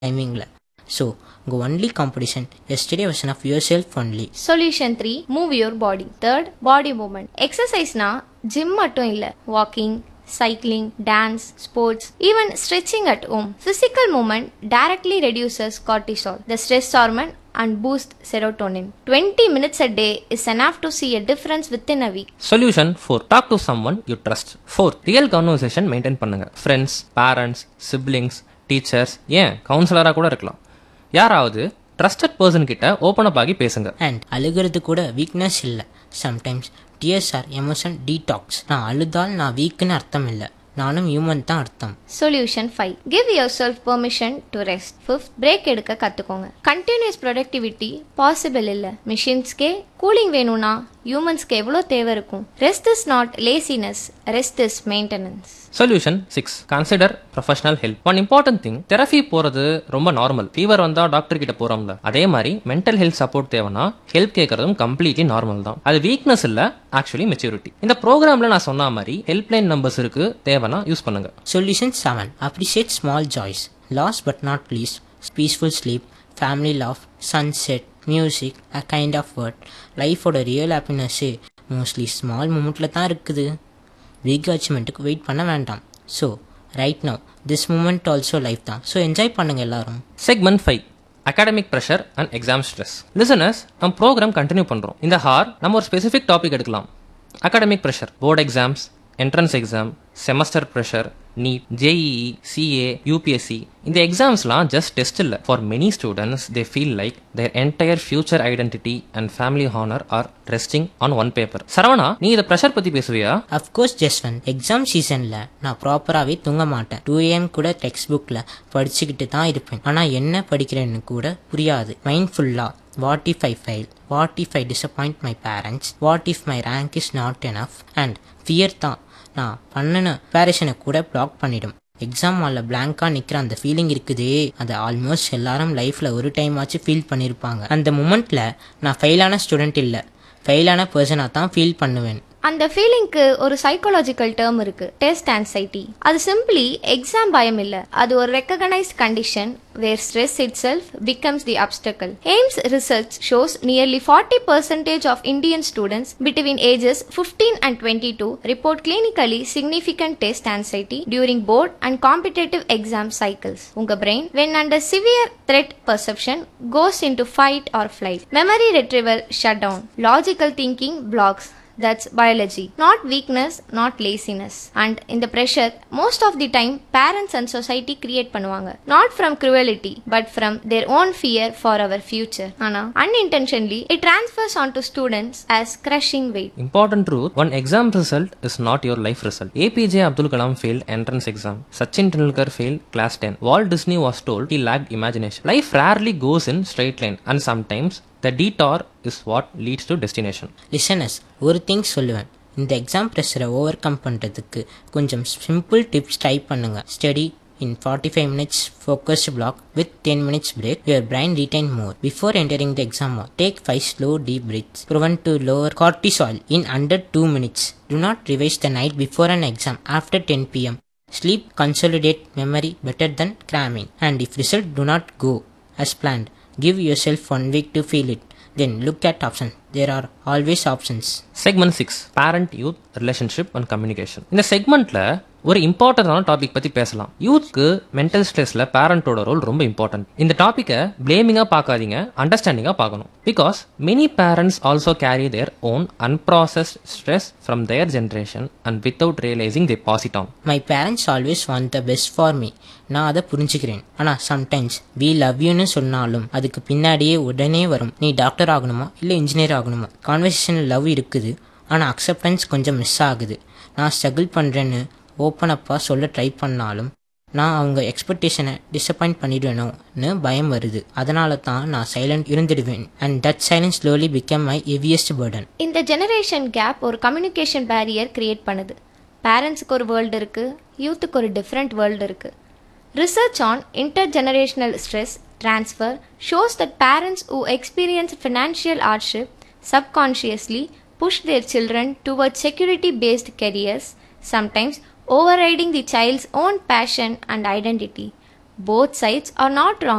டைமிங்கில் ஸோ உங்கள் only competition is the version of yourself only solution three move your body third body movement எக்ஸசைஸ்னா gym மட்டும் இல்ல walking cycling dance sports even stretching at home physical movement directly reduces cortisol the stress hormone and boost serotonin 20 minutes a day is enough to see a difference within a week solution four talk to someone you trust for real conversation maintain பண்ணுங்க friends parents siblings teachers ஏன் கவுன்சிலராக கூட இருக்கலாம் யாராவது trusted person கிட்ட open up ஆகி பேசுங்க and அழுகிறது கூட வீக்னஸ் இல்லை sometimes tears are emotion detox நான் அழுதால் நான் வீக்குன்னு அர்த்தம் இல்லை நானும் ஹியூமன் தான் அர்த்தம் solution five give yourself permission to rest fifth break எடுக்க கற்றுக்கோங்க கண்டினியூஸ் ப்ரொடக்டிவிட்டி பாசிபிள் இல்லை மிஷின்ஸ்க்கே கூலிங் வேணும்னா ஹியூமன்ஸ்க்கு எவ்வளோ தேவை இருக்கும் rest is not laziness rest is maintenance solution six consider professional help one important thing therapy போறது ரொம்ப நார்மல் ஃபீவர் வந்தா டாக்டர் கிட்ட போறோம்ல அதே மாதிரி மென்டல் ஹெல்த் சப்போர்ட் தேவைன்னா ஹெல்ப் கேட்கறதும் கம்ப்ளீட்லி நார்மல் தான் அது வீக்னஸ் இல்ல ஆக்சுவலி மெச்சூரிட்டி இந்த ப்ரோக்ராம்ல நான் சொன்ன மாதிரி ஹெல்ப்லைன் நம்பர்ஸ் இருக்கு தேவைன்னா யூஸ் பண்ணுங்க solution seven appreciate small joys last but not least peaceful sleep family love sunset music a kind of word லைஃபோட ரியல் ஹாப்பினஸ்ஸு மோஸ்ட்லி ஸ்மால் மூமெண்ட்டில் தான் இருக்குது பிக் அச்சீவ்மெண்ட்டுக்கு வெயிட் பண்ண வேண்டாம் so right now this moment also life தான் so enjoy பண்ணுங்கள் எல்லாரும் segment five academic pressure and exam stress listeners நம்ம ப்ரோக்ராம் கண்டினியூ பண்ணுறோம் இந்த ஹார் நம்ம ஒரு ஸ்பெசிஃபிக் டாபிக் எடுக்கலாம் academic pressure board exams entrance exam semester pressure NEET JEE CA UPSC இந்த எக்ஸாம்ஸ்லாம் ஜஸ்ட் டெஸ்ட் இல்லை for many students they feel like their entire future identity and family honour are resting on one paper Saravana நீ இதை pressure பற்றி பேசுவியா of course ஜஸ்வன் exam சீசனில் நான் ப்ராப்பராகவே தூங்க மாட்டேன் டூ ஏஎம் கூட டெக்ஸ்ட் புக்கில் படிச்சுக்கிட்டு தான் இருப்பேன் ஆனால் என்ன படிக்கிறேன்னு கூட புரியாது மைண்ட் ஃபுல்லாக what if I fail what if I disappoint my parents what if my rank is not enough and fear தான் நான் பண்ணின ப்ரிப்பரேஷனை கூட பிளாக் பண்ணிடும் எக்ஸாம் ஹாலில் பிளாங்காக நிற்கிற அந்த ஃபீலிங் இருக்குதே அதை ஆல்மோஸ்ட் எல்லாரும் லைஃப்பில் ஒரு டைம் ஆச்சு ஃபீல் பண்ணியிருப்பாங்க அந்த மூமெண்ட்டில் நான் ஃபெயிலான ஸ்டூடெண்ட் இல்லை ஃபெயிலான பர்சனாக தான் ஃபீல் பண்ணுவேன் அந்த ஃபீலிங்க்கு ஒரு சைக்காலஜிக்கல் டேர்ம் இருக்கு டெஸ்ட் ஆன்சைட்டி அது சிம்பிளி எக்ஸாம் பயம் இல்ல அது ஒரு recognised condition where stress itself becomes the obstacle AIIMS research shows nearly forty percentage of Indian students between ages fifteen and twenty two report clinically significant test anxiety during board and competitive exam cycles உங்க brain when under severe threat perception goes into fight or flight memory retrieval shut down logical thinking blocks that's biology not weakness not laziness and in the pressure most of the time parents and society create பண்ணுவாங்க not from cruelty but from their own fear for our future ஆனா unintentionally it transfers onto students as crushing weight Important truth one exam result is not your life result. APJ Abdul Kalam failed entrance exam. Sachin Tendulkar failed class 10. Walt Disney was told he lacked imagination. Life rarely goes in straight line and sometimes the detour is what leads to destination. Listeners ஒரு thing சொல்லுவேன் இந்த exam ப்ரெஷரை overcome பண்ணுறதுக்கு கொஞ்சம் simple tips try பண்ணுங்க study in forty five minutes focused block with ten minutes break your brain retain more before entering the exam take five slow deep breaths prevent to lower cortisol in under two minutes do not revise the night before an exam after ten PM Sleep consolidate memory better than cramming. And if result do not go as planned, give yourself one week to feel it. Then look at options. There are always options. Segment six parent youth relationship and communication இந்த செக்மெண்ட்ல ஒரு இம்பார்ட்டன்டான topic பத்தி பேசலாம் யூத்க்கு mental ஸ்ட்ரெஸ்ல பேரண்டோட role ரொம்ப இம்பார்ட்டன்ட் இந்த டாபிக்கை பிளேமிங்கா பார்க்காதீங்க அண்டர்ஸ்டாண்டிங்கா பார்க்கணும் because many parents also carry their own unprocessed stress from their generation and without realising they pass it on my parents always want the best for me நான் அதை புரிஞ்சுக்கிறேன் ஆனால் சம்டைம்ஸ் வி லவ் யூன்னு சொன்னாலும் அதுக்கு பின்னாடியே உடனே வரும் நீ டாக்டர் ஆகணுமா இல்லை இன்ஜினியர் ஆகணுமா கான்வர்சேஷன் லவ் இருக்குது ஆனால் அக்செப்டன்ஸ் கொஞ்சம் மிஸ் ஆகுது நான் ஸ்ட்ரகிள் பண்ணுறேன்னு ஓப்பன் அப்பாக சொல்ல ட்ரை பண்ணாலும் நான் அவங்க எக்ஸ்பெக்டேஷனை டிசப்பாயிண்ட் பண்ணிடுவேனோன்னு பயம் வருது அதனால தான் நான் சைலண்ட் இருந்துடுவேன் and that silence slowly become my heaviest burden இந்த ஜெனரேஷன் கேப் ஒரு கம்யூனிகேஷன் பேரியர் கிரியேட் பண்ணுது பேரண்ட்ஸுக்கு ஒரு வேர்ல்டு இருக்கு யூத்துக்கு ஒரு டிஃப்ரெண்ட் வேர்ல்டு இருக்கு research on intergenerational stress transfer shows that parents who experience financial hardship subconsciously push their children towards security based careers, sometimes overriding the child's own passion and identity. Both sides are not wrong.